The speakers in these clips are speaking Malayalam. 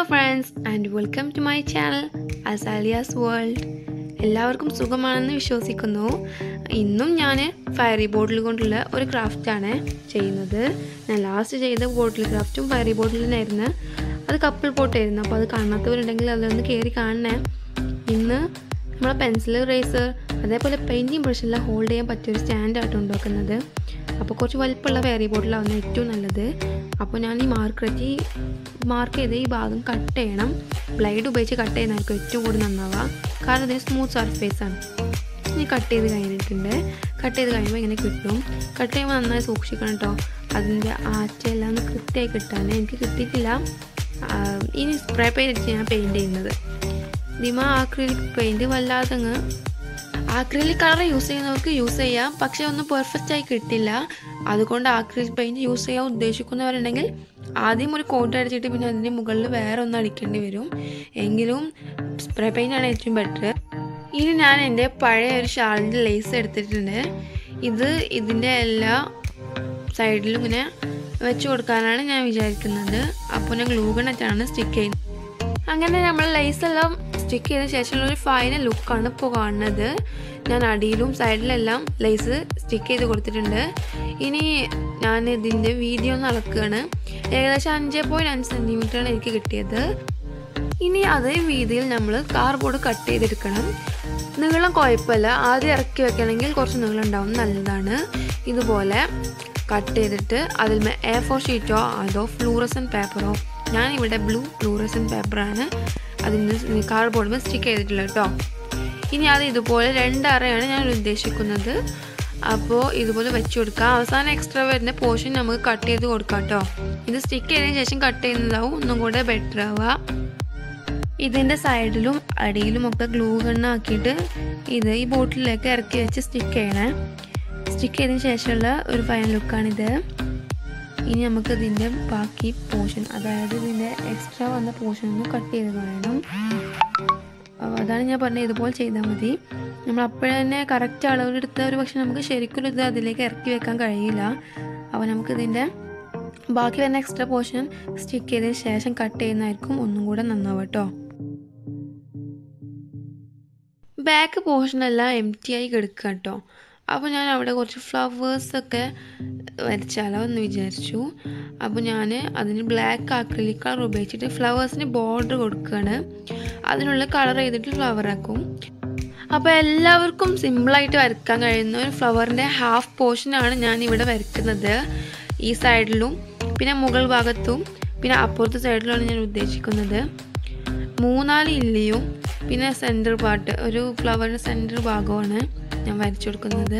friends and welcome to my channel Azalea's world എല്ലാവർക്കും സുഖമാണെന്ന് വിശ്വസിക്കുന്നു ഇന്നും ഞാൻ ഫയറി ബോട്ടിൽ കൊണ്ടുള്ള ഒരു ക്രാഫ്റ്റാണ് ചെയ്യുന്നത് ഞാൻ ലാസ്റ്റ് ചെയ്ത ബോട്ടിൽ ക്രാഫ്റ്റും ഫയറി ബോട്ടിൽ തന്നെയായിരുന്നു അത് കപ്പിൾ പോട്ടായിരുന്നു അപ്പോൾ അത് കാണാത്തവരുണ്ടെങ്കിൽ അതൊന്ന് കയറി കാണണേ ഇന്ന് നമ്മളെ പെൻസിൽ റേസർ അതേപോലെ പെയിൻറ്റിങ് ബ്രഷെല്ലാം ഹോൾഡ് ചെയ്യാൻ പറ്റിയൊരു സ്റ്റാൻഡായിട്ട് ഉണ്ടാക്കുന്നത് അപ്പോൾ കുറച്ച് വലിപ്പമുള്ള ഫെയറി ബോട്ടിലാവുന്ന ഏറ്റവും നല്ലത് അപ്പോൾ ഞാൻ ഈ മാർക്ക് ഈ മാർക്ക് ചെയ്ത് ഈ ഭാഗം കട്ട് ചെയ്യണം ബ്ലൈഡ് ഉപയോഗിച്ച് കട്ട് ചെയ്യുന്നതായിരിക്കും ഏറ്റവും കൂടുതൽ നന്നാവുക കാരണം ഇതിന് സ്മൂത്ത് സർഫേസ് ആണ് ഇനി കട്ട് ചെയ്ത് കഴിഞ്ഞിട്ടുണ്ട് കട്ട് ചെയ്ത് കഴിയുമ്പോൾ ഇങ്ങനെ കിട്ടും കട്ട് ചെയ്യുമ്പോൾ നന്നായി സൂക്ഷിക്കണം കേട്ടോ അതിൻ്റെ ആറ്റയെല്ലാം ഒന്ന് കൃത്യമായി കിട്ടാൻ എനിക്ക് കിട്ടിയിട്ടില്ല ഇനി സ്പ്രേ പെയിൻറ്റ് ഞാൻ പെയിൻറ്റ് ചെയ്യുന്നത് ദിമ ആക്രിലിക് പെയിൻറ്റ് വല്ലാതെ അങ്ങ് ആക്രിലിക് കളർ യൂസ് ചെയ്യുന്നവർക്ക് യൂസ് ചെയ്യാം പക്ഷേ ഒന്നും പെർഫെക്റ്റ് ആയി കിട്ടില്ല അതുകൊണ്ട് ആക്രിലിക് പെയിൻറ്റ് യൂസ് ചെയ്യാൻ ഉദ്ദേശിക്കുന്നവരുണ്ടെങ്കിൽ ആദ്യം ഒരു കോട്ട് അടിച്ചിട്ട് പിന്നെ അതിൻ്റെ മുകളിൽ വേറെ ഒന്ന് അടിക്കേണ്ടി വരും എങ്കിലും സ്പ്രേ പെയിൻ്റ് ആണ് ഏറ്റവും ബെറ്റർ ഇനി ഞാൻ എൻ്റെ പഴയ ഒരു ഷാളിൻ്റെ ലേസ് എടുത്തിട്ടുണ്ട് ഇത് ഇതിൻ്റെ എല്ലാ സൈഡിലും ഇങ്ങനെ വെച്ച് കൊടുക്കാനാണ് ഞാൻ വിചാരിക്കുന്നത് അപ്പോൾ ഞാൻ ഗ്ലൂഗണറ്റാണ് സ്റ്റിക്ക് ചെയ്യുന്നത് അങ്ങനെ നമ്മൾ ലൈസ് എല്ലാം സ്റ്റിക്ക് ചെയ്ത ശേഷമുള്ള ഒരു ഫൈനൽ ലുക്കാണ് ഇപ്പോൾ കാണുന്നത് ഞാൻ അടിയിലും സൈഡിലെല്ലാം ലൈസ് സ്റ്റിക്ക് ചെയ്ത് കൊടുത്തിട്ടുണ്ട് ഇനി ഞാൻ ഇതിൻ്റെ വീതി ഒന്ന് അളക്കുകയാണ് ഏകദേശം അഞ്ച് പോയിൻറ്റ് അഞ്ച് സെൻറ്റിമീറ്ററാണ് എനിക്ക് കിട്ടിയത് ഇനി അതേ വീതിയിൽ നമ്മൾ കാർബോർഡ് കട്ട് ചെയ്തെടുക്കണം നീളം കുഴപ്പമില്ല ആദ്യം ഇറക്കി വെക്കണമെങ്കിൽ കുറച്ച് നീളം ഉണ്ടാവും നല്ലതാണ് ഇതുപോലെ കട്ട് ചെയ്തിട്ട് അതിൽ എ ഫോർ ഷീറ്റോ അതോ ഫ്ലൂറസൻ പേപ്പറോ ഞാൻ ഇവിടെ ബ്ലൂ ഫ്ലൂറസൻ പേപ്പറാണ് അതിന് കാർഡ്ബോർഡിൽ സ്റ്റിക്ക് ചെയ്തിട്ടുള്ളത് കേട്ടോ ഇനി അത് ഇതുപോലെ രണ്ടറയാണ് ഞാൻ ഉദ്ദേശിക്കുന്നത് അപ്പോൾ ഇതുപോലെ വെച്ച് കൊടുക്കുക അവസാനം എക്സ്ട്രാ വരുന്ന പോർഷൻ നമുക്ക് കട്ട് ചെയ്ത് കൊടുക്കാം കേട്ടോ ഇത് സ്റ്റിക്ക് ചെയ്തതിന് ശേഷം കട്ട് ചെയ്യുന്നതാവും ഒന്നും കൂടെ ബെറ്റർ ആവുക ഇതിൻ്റെ സൈഡിലും അടിയിലും ഒക്കെ ഗ്ലൂ ഗണ്ണാക്കിയിട്ട് ഇത് ഈ ബോട്ടിലേക്ക് ഇറക്കി വെച്ച് സ്റ്റിക്ക് ചെയ്യണേ സ്റ്റിക്ക് ചെയ്തതിന് ശേഷമുള്ള ഒരു ഫൈനൽ ലുക്കാണിത് ഇനി നമുക്ക് ഇതിൻ്റെ ബാക്കി പോർഷൻ അതായത് ഇതിൻ്റെ എക്സ്ട്രാ വന്ന പോർഷൻ ഒന്ന് കട്ട് ചെയ്ത് കളയണം അതാണ് ഞാൻ പറഞ്ഞത് ഇതുപോലെ ചെയ്താൽ മതി നമ്മൾ അപ്പോഴേ തന്നെ കറക്റ്റ് അളവിലെടുത്ത ഒരു പക്ഷെ നമുക്ക് ശരിക്കും ഇത് അതിലേക്ക് ഇറക്കി വെക്കാൻ കഴിയില്ല അപ്പോൾ നമുക്ക് ഇതിൻ്റെ ബാക്കി വരുന്ന എക്സ്ട്രാ പോർഷൻ സ്റ്റിക്ക് ചെയ്തതിന് ശേഷം കട്ട് ചെയ്യുന്നതായിരിക്കും ഒന്നും കൂടെ നന്നാവും കേട്ടോ ബാക്ക് പോർഷനെല്ലാം എം ടി ആയി കിടക്കുക കേട്ടോ അപ്പോൾ ഞാൻ അവിടെ കുറച്ച് ഫ്ലവേഴ്സൊക്കെ വരച്ചാലോ എന്ന് വിചാരിച്ചു അപ്പോൾ ഞാൻ അതിന് ബ്ലാക്ക് ആക്രിലിക് കളർ ഉപയോഗിച്ചിട്ട് ഫ്ലവേഴ്സിന് ബോർഡർ കൊടുക്കുകയാണ് അതിനുള്ള കളർ ചെയ്തിട്ട് ഫ്ലവർ ആക്കും അപ്പോൾ എല്ലാവർക്കും സിമ്പിളായിട്ട് വരയ്ക്കാൻ കഴിയുന്ന ഒരു ഫ്ലവറിൻ്റെ ഹാഫ് പോർഷനാണ് ഞാൻ ഇവിടെ വരയ്ക്കുന്നത് ഈ സൈഡിലും പിന്നെ മുകൾ ഭാഗത്തും പിന്നെ അപ്പുറത്തെ സൈഡിലാണ് ഞാൻ ഉദ്ദേശിക്കുന്നത് മൂന്നാല് ഇല്ലിയും പിന്നെ സെൻറ്റർ പാർട്ട് ഒരു ഫ്ലവറിൻ്റെ സെൻറ്റർ ഭാഗമാണ് ഞാൻ വരച്ചു കൊടുക്കുന്നത്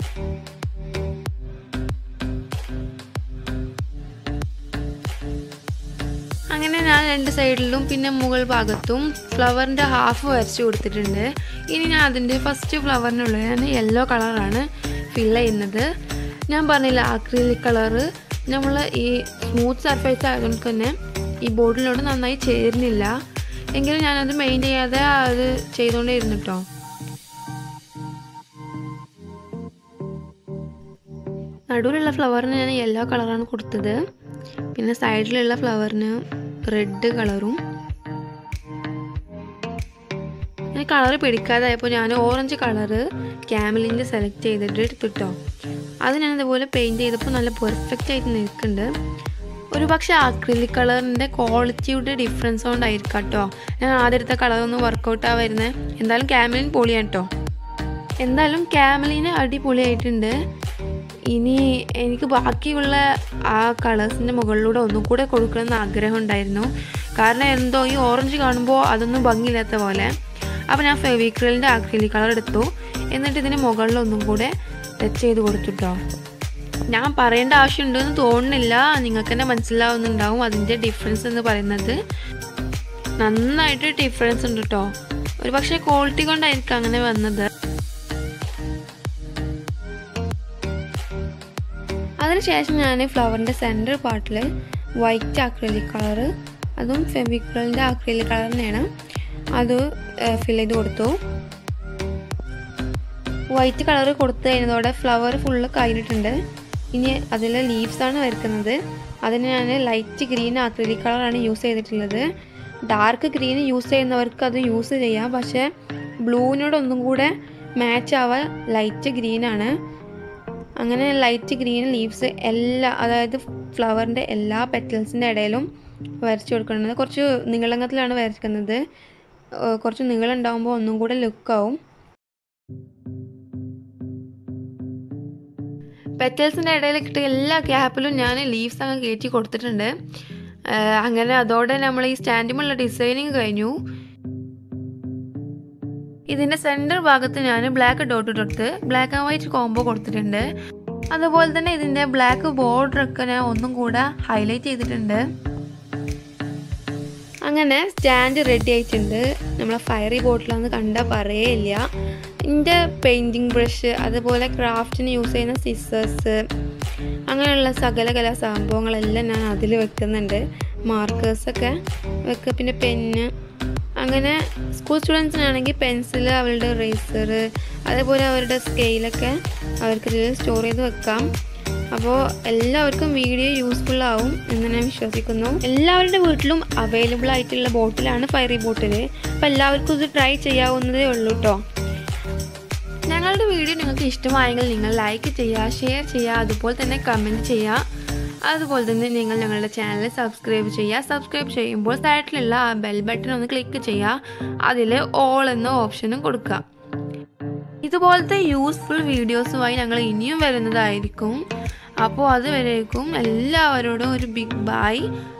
അങ്ങനെ ഞാൻ രണ്ട് സൈഡിലും പിന്നെ മുകൾ ഭാഗത്തും ഫ്ലവറിൻ്റെ ഹാഫ് വരച്ചു കൊടുത്തിട്ടുണ്ട് ഇനി ഞാൻ അതിൻ്റെ ഫസ്റ്റ് ഫ്ലവറിനുള്ളത് ഞാൻ യെല്ലോ കളറാണ് ഫില്ല് ചെയ്യുന്നത് ഞാൻ പറഞ്ഞില്ല ആക്രിലിക് കളറ് നമ്മൾ ഈ സ്മൂത്ത് സർഫേസ് ആയതുകൊണ്ട് തന്നെ ഈ ബോർഡിലോട് നന്നായി ചേരുന്നില്ല എങ്കിലും ഞാനത് മെയിൻ ചെയ്യാതെ അത് ചെയ്തുകൊണ്ടേ ഇരുന്നു കേട്ടോ നടുവിലുള്ള ഫ്ലവറിന് ഞാൻ യെല്ലോ കളറാണ് കൊടുത്തത് പിന്നെ സൈഡിലുള്ള ഫ്ലവറിന് റെഡ് കളറും ഞാൻ കളർ പിടിക്കാതായപ്പോൾ ഞാൻ ഓറഞ്ച് കളറ് ക്യാമലിൻ്റെ സെലക്ട് ചെയ്തിട്ട് എടുത്തിട്ടോ അത് ഞാൻ ഇതുപോലെ പെയിൻറ്റ് ചെയ്തപ്പോൾ നല്ല പെർഫെക്റ്റ് ആയിട്ട് നിൽക്കുന്നുണ്ട് ഒരു പക്ഷേ അക്രിലിക് കളറിൻ്റെ ക്വാളിറ്റിയുടെ ഡിഫറൻസ് കൊണ്ടായിരിക്കാം കേട്ടോ ഞാൻ ആദ്യം എടുത്ത കളറൊന്നും വർക്കൗട്ടാണ് വരുന്നത് എന്തായാലും ക്യാമലിൻ പൊളിയാണ് കേട്ടോ എന്തായാലും ക്യാമലിന് അടിപൊളിയായിട്ടുണ്ട് ഇനി എനിക്ക് ബാക്കിയുള്ള ആ കളേഴ്സിൻ്റെ മുകളിലൂടെ ഒന്നും കൂടെ കൊടുക്കണമെന്ന് ആഗ്രഹം ഉണ്ടായിരുന്നു കാരണം എന്തോ ഈ ഓറഞ്ച് കാണുമ്പോൾ അതൊന്നും ഭംഗിയില്ലാത്ത പോലെ അപ്പോൾ ഞാൻ ഫെവിക്രിലിൻ്റെ ആക്രിലിക് കളർ എടുത്തു എന്നിട്ട് ഇതിന് മുകളിൽ ഒന്നും കൂടെ ടച്ച് ചെയ്ത് കൊടുത്തുട്ടോ ഞാൻ പറയേണ്ട ആവശ്യമുണ്ടെന്ന് തോന്നുന്നില്ല നിങ്ങൾക്ക് തന്നെ മനസ്സിലാവുന്നുണ്ടാവും അതിൻ്റെ ഡിഫറൻസ് എന്ന് പറയുന്നത് നന്നായിട്ട് ഡിഫറൻസ് ഉണ്ട് കേട്ടോ ഒരു പക്ഷേ ക്വാളിറ്റി കൊണ്ടായിരിക്കും അങ്ങനെ വന്നത് അതിനുശേഷം ഞാൻ ഫ്ലവറിൻ്റെ സെൻറ്റർ പാർട്ടിൽ വൈറ്റ് ആക്രിലിക് കളറ് അതും ഫെവിക്രലിൻ്റെ ആക്രിലിക് കളർ തന്നെയാണ് അത് ഫിൽ ചെയ്ത് കൊടുത്തു വൈറ്റ് കളർ കൊടുത്തു കഴിഞ്ഞതോടെ ഫ്ലവർ ഫുള്ള് കഴിഞ്ഞിട്ടുണ്ട് ഇനി അതിൽ ലീവ്സാണ് വരയ്ക്കുന്നത് അതിന് ഞാൻ ലൈറ്റ് ഗ്രീൻ ആക്രിലിക് കളറാണ് യൂസ് ചെയ്തിട്ടുള്ളത് ഡാർക്ക് ഗ്രീൻ യൂസ് ചെയ്യുന്നവർക്ക് അത് യൂസ് ചെയ്യാം പക്ഷേ ബ്ലൂവിനോടൊന്നും കൂടെ മാച്ച് ആവാൻ ലൈറ്റ് ഗ്രീനാണ് അങ്ങനെ ലൈറ്റ് ഗ്രീൻ ലീവ്സ് എല്ലാ അതായത് ഫ്ലവറിൻ്റെ എല്ലാ പെറ്റൽസിൻ്റെ ഇടയിലും വരച്ചു കൊടുക്കുന്നത് കുറച്ച് നീളങ്ങത്തിലാണ് വരയ്ക്കുന്നത് ഏഹ് കുറച്ച് നീളം ഉണ്ടാകുമ്പോൾ ഒന്നും കൂടെ ലുക്കാവും പെറ്റൽസിൻ്റെ ഇടയിലിട്ട് എല്ലാ ഗ്യാപ്പിലും ഞാൻ ലീവ്സ് അങ്ങ് കയറ്റി കൊടുത്തിട്ടുണ്ട് ഏഹ് അങ്ങനെ അതോടെ നമ്മൾ ഈ സ്റ്റാൻഡുമുള്ള ഡിസൈനിങ് കഴിഞ്ഞു ഇതിൻ്റെ സെൻറ്റർ ഭാഗത്ത് ഞാൻ ബ്ലാക്ക് ഡോട്ട് കൊടുത്ത് ബ്ലാക്ക് ആൻഡ് വൈറ്റ് കോംബോ കൊടുത്തിട്ടുണ്ട് അതുപോലെ തന്നെ ഇതിൻ്റെ ബ്ലാക്ക് ബോർഡറൊക്കെ ഞാൻ ഒന്നും കൂടെ ഹൈലൈറ്റ് ചെയ്തിട്ടുണ്ട് അങ്ങനെ സ്റ്റാൻഡ് റെഡി ആയിട്ടുണ്ട് നമ്മളെ ഫയറി ബോട്ടിലാന്ന് കണ്ടാൽ പറയേയില്ല എൻ്റെ പെയിൻറ്റിങ് ബ്രഷ് അതുപോലെ ക്രാഫ്റ്റിന് യൂസ് ചെയ്യുന്ന സിസേഴ്സ് അങ്ങനെയുള്ള സകല കലാ സംഭവങ്ങളെല്ലാം ഞാൻ അതിൽ വെക്കുന്നുണ്ട് മാർക്കേഴ്സൊക്കെ വെക്കുക പിന്നെ പെന്ന് അങ്ങനെ സ്കൂൾ സ്റ്റുഡൻസിനാണെങ്കിൽ പെൻസിൽ അവരുടെ റേസർ അതേപോലെ അവരുടെ സ്കെയിലൊക്കെ അവർക്കിതിൽ സ്റ്റോർ ചെയ്ത് വെക്കാം അപ്പോൾ എല്ലാവർക്കും വീഡിയോ യൂസ്ഫുൾ ആവും എന്ന് ഞാൻ വിശ്വസിക്കുന്നു എല്ലാവരുടെ വീട്ടിലും അവൈലബിൾ ആയിട്ടുള്ള ബോട്ടിലാണ് ഫയറി ബോട്ടിൽ അപ്പോൾ എല്ലാവർക്കും ഇത് ട്രൈ ചെയ്യാവുന്നതേ ഉള്ളൂ കേട്ടോ ഞങ്ങളുടെ വീഡിയോ നിങ്ങൾക്ക് ഇഷ്ടമായെങ്കിൽ നിങ്ങൾ ലൈക്ക് ചെയ്യുക ഷെയർ ചെയ്യുക അതുപോലെ തന്നെ കമൻറ്റ് ചെയ്യുക അതുപോലെ തന്നെ നിങ്ങൾ ഞങ്ങളുടെ ചാനൽ സബ്സ്ക്രൈബ് ചെയ്യുക സബ്സ്ക്രൈബ് ചെയ്യുമ്പോൾ സൈഡിലുള്ള ആ ബെൽ ബട്ടൺ ഒന്ന് ക്ലിക്ക് ചെയ്യുക അതിൽ ഓൾ എന്ന ഓപ്ഷനും കൊടുക്കുക ഇതുപോലത്തെ യൂസ്ഫുൾ വീഡിയോസുമായി ഞങ്ങൾ ഇനിയും വരുന്നതായിരിക്കും അപ്പോൾ അതുവരേക്കും എല്ലാവരോടും ഒരു ബിഗ് ബൈ